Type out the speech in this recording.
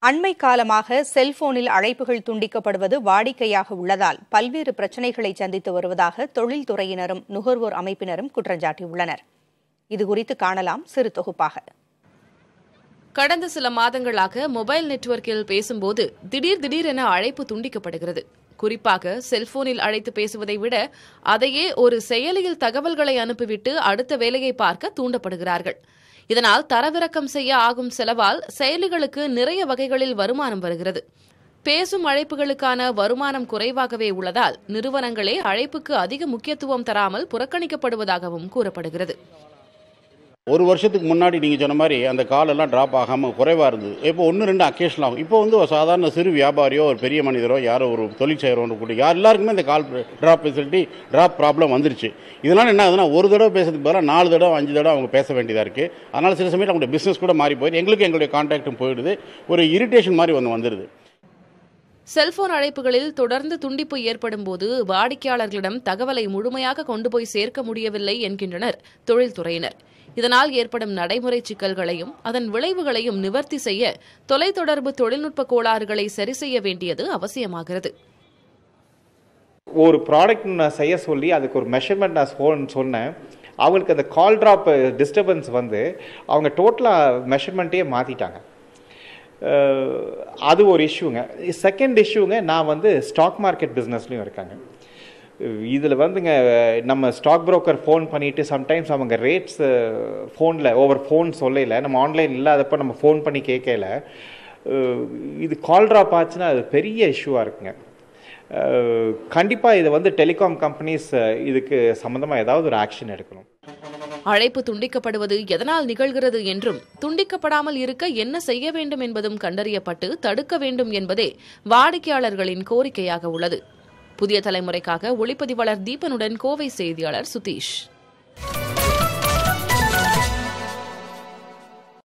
அண்மை காலமாக செல்போனில் அழைப்புகள் துண்டிக்கப்படுவது வாடிக்கையாக உள்ளதால் பல்வேறு பிரச்சினைகளை சந்தித்து வருவதாக தொழில்துறையினரும் நுகர்வோர் அமைப்பினரும் குற்றஞ்சாட்டியுள்ளனர் இதுகுறித்து காணலாம் சிறு தொகுப்பாக கடந்த சில மாதங்களாக மொபைல் நெட்வொர்க்கில் பேசும்போது திடீர் திடீரென அழைப்பு துண்டிக்கப்படுகிறது குறிப்பாக செல்போனில் அழைத்து பேசுவதை விட அதையே ஒரு செயலியில் தகவல்களை அனுப்பிவிட்டு அடுத்த வேலையை பார்க்க தூண்டப்படுகிறார்கள் இதனால் தரவிறக்கம் செய்ய ஆகும் செலவால் செயலிகளுக்கு நிறைய வகைகளில் வருமானம் வருகிறது பேசும் அழைப்புகளுக்கான வருமானம் குறைவாகவே உள்ளதால் நிறுவனங்களே அழைப்புக்கு அதிக முக்கியத்துவம் தராமல் புறக்கணிக்கப்படுவதாகவும் கூறப்படுகிறது ஒரு வருஷத்துக்கு முன்னாடி நீங்கள் சொன்ன மாதிரி அந்த கால் எல்லாம் ட்ராப் ஆகாமல் குறைவாக இருந்தது இப்போ ஒன்று ரெண்டு அக்கேஷன் ஆகும் இப்போ வந்து ஒரு சாதாரண சிறு வியாபாரியோ ஒரு பெரிய மனிதரோ யாரோ ஒரு தொழில் செய்கிறவங்க கூட யார் எல்லாருக்குமே இந்த call drop facility drop problem வந்துருச்சு இதனால் என்ன ஆகுதுன்னா ஒரு தடவை பேசுறதுக்கு பதிலாக நாலு தடவை அஞ்சு தடவை அவங்க பேச வேண்டியதாக இருக்குது அதனால் சில சமயம் அவங்களுடைய பிஸ்னஸ் கூட மாறி போயிடுது எங்களுக்கு எங்களுடைய கான்டாக்டும் போயிடுது ஒரு இரிட்டேஷன் மாதிரி ஒன்று வந்துடுது செல்போன் அழைப்புகளில் தொடர்ந்து துண்டிப்பு ஏற்படும் போது வாடிக்கையாளர்களிடம் தகவலை முழுமையாக கொண்டு போய் சேர்க்க முடியவில்லை என்கின்றனர் தொழில்துறையினர் இதனால் ஏற்படும் நடைமுறை சிக்கல்களையும் அதன் விளைவுகளையும் நிவர்த்தி செய்ய தொலைத்தொடர்பு தொழில்நுட்ப கோளாறுகளை சரி செய்ய வேண்டியது அவசியமாகிறது ஒரு ப்ராடக்ட் நான் செய்ய சொல்லி அதுக்கு ஒரு மெஷர்மெண்ட் நான் சொ- சொன்னேன் அவங்களுக்கு அந்த கால் ட்ராப் டிஸ்டர்பன்ஸ் வந்து அவங்க டோட்டலாக மெஷர்மெண்ட்டே மாற்றிட்டாங்க அது ஒரு இஷ்யூங்க செகண்ட் இஷ்யூங்க நான் வந்து ஸ்டாக் மார்க்கெட் பிஸ்னஸ்லையும் இருக்காங்க இதில் வந்துங்க நம்ம ஸ்டாக் புரோக்கர் ஃபோன் பண்ணிவிட்டு சம்டைம்ஸ் அவங்க ரேட்ஸ் ஃபோனில் ஓவர் ஃபோன் சொல்லல நம்ம ஆன்லைன் இல்லாதப்போ நம்ம ஃபோன் பண்ணி கேட்கல அஹ், இது கால் ட்ராப் ஆச்சுன்னா அது பெரிய இஷ்யூவாக இருக்குங்க கண்டிப்பாக இதை வந்து டெலிகாம் கம்பெனிஸ் இதுக்கு சம்மந்தமாக ஏதாவது ஒரு ஆக்ஷன் எடுக்கணும் அழைப்பு துண்டிக்கப்படுவது எதனால் நிகழ்கிறது என்றும் துண்டிக்கப்படாமல் இருக்க என்ன செய்ய வேண்டும் என்பதும் கண்டறியப்பட்டு தடுக்க வேண்டும் என்பதே வாடிக்கையாளர்களின் கோரிக்கையாக உள்ளது புதிய தலைமுறைக்காக ஒளிப்பதிவாளர் தீபனுடன் கோவை செய்தியாளர் சுதீஷ்